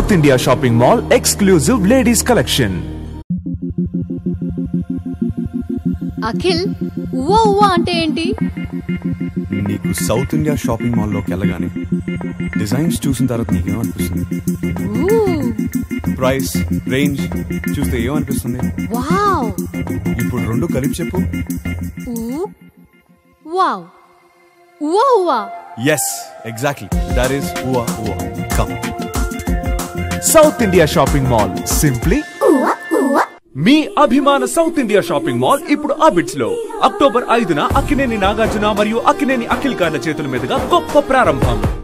south India shopping mall exclusive ladies collection Akhil ఉవ్వా ఉవ్వా అంటే ఏంటి నీకు సౌత్ ఇండియా షాపింగ్ మాల్లోకి వెళ్ళగానే డిజైన్స్ చూసిన తర్వాత నీకేమనిపిస్తుంది ఊ, ప్రైస్ రేంజ్ చూస్తే ఏమనిపిస్తుంది వావ్ ఇప్పుడు రెండు కలిపి చెప్పు ఊ, వావ్ ఉవ్వా ఉవ్వా ఎస్ ఎగ్జాక్ట్లీ దట్ ఈస్ ఊవా ఊవా come South India shopping mall simply మీ అభిమాన సౌత్ ఇండియా షాపింగ్ మాల్ ఇప్పుడు అబిట్స్ లో అక్టోబర్ ఐదున అక్కినేని నాగార్జున మరియు అక్కినేని అఖిల్ కార్ల చేతుల మీదుగా గొప్ప ప్రారంభం